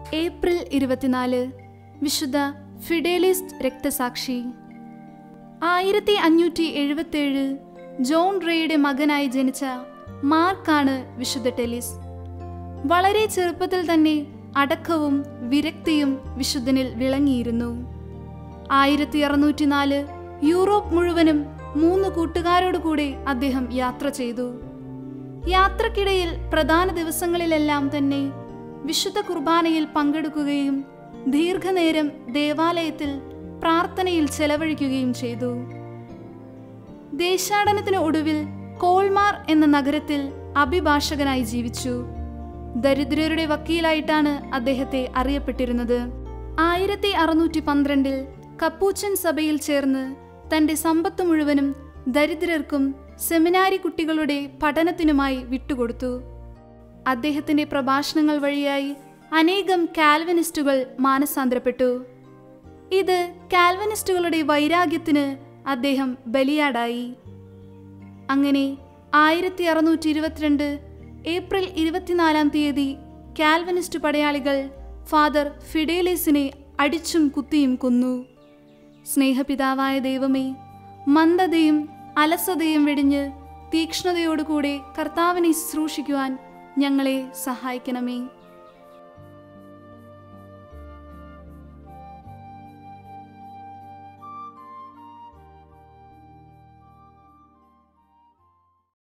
April ഇരുപത്തിനാല് വിശുദ്ധ ഫിഡേലിസ്റ്റ് രക്തസാക്ഷി ആയിരത്തി അഞ്ഞൂറ്റി എഴുപത്തേഴ് ജോൺ റേയുടെ മകനായി ജനിച്ച മാർക്കാണ് വിശുദ്ധ ടെലിസ് വളരെ ചെറുപ്പത്തിൽ തന്നെ അടക്കവും വിരക്തിയും വിശുദ്ധനിൽ വിളങ്ങിയിരുന്നു ആയിരത്തി അറുന്നൂറ്റി നാല് യൂറോപ്പ് മുഴുവനും മൂന്ന് കൂട്ടുകാരോട് കൂടെ അദ്ദേഹം യാത്ര ചെയ്തു യാത്രക്കിടയിൽ പ്രധാന ദിവസങ്ങളിലെല്ലാം തന്നെ വിശുദ്ധ കുർബാനയിൽ പങ്കെടുക്കുകയും ദീർഘനേരം ദേവാലയത്തിൽ പ്രാർത്ഥനയിൽ ചെലവഴിക്കുകയും ചെയ്തു ദേശാടനത്തിന് ഒടുവിൽ കോൾമാർ എന്ന നഗരത്തിൽ അഭിഭാഷകനായി ജീവിച്ചു ദരിദ്രരുടെ വക്കീലായിട്ടാണ് അദ്ദേഹത്തെ അറിയപ്പെട്ടിരുന്നത് ആയിരത്തി അറുന്നൂറ്റി പന്ത്രണ്ടിൽ കപ്പൂച്ചൻ സഭയിൽ ചേർന്ന് തന്റെ സമ്പത്ത് മുഴുവനും ദരിദ്രർക്കും സെമിനാരി കുട്ടികളുടെ പഠനത്തിനുമായി വിട്ടുകൊടുത്തു അദ്ദേഹത്തിന്റെ പ്രഭാഷണങ്ങൾ വഴിയായി അനേകം കാൽവനിസ്റ്റുകൾ മാനസാന്തരപ്പെട്ടു ഇത് കാൽവനിസ്റ്റുകളുടെ വൈരാഗ്യത്തിന് അദ്ദേഹം ബലിയാടായി അങ്ങനെ ആയിരത്തി അറുന്നൂറ്റി ഇരുപത്തിരണ്ട് ഏപ്രിൽ ഇരുപത്തിനാലാം തീയതി കാൽവനിസ്റ്റ് പടയാളികൾ ഫാദർ ഫിഡേലിസിനെ അടിച്ചും കുത്തിയും കൊന്നു സ്നേഹപിതാവായ ദൈവമേ മന്ദതയും അലസതയും വെടിഞ്ഞ് തീക്ഷ്ണതയോടുകൂടെ കർത്താവിനെ ശുശ്രൂഷിക്കുവാൻ ഞങ്ങളെ സഹായിക്കണമേ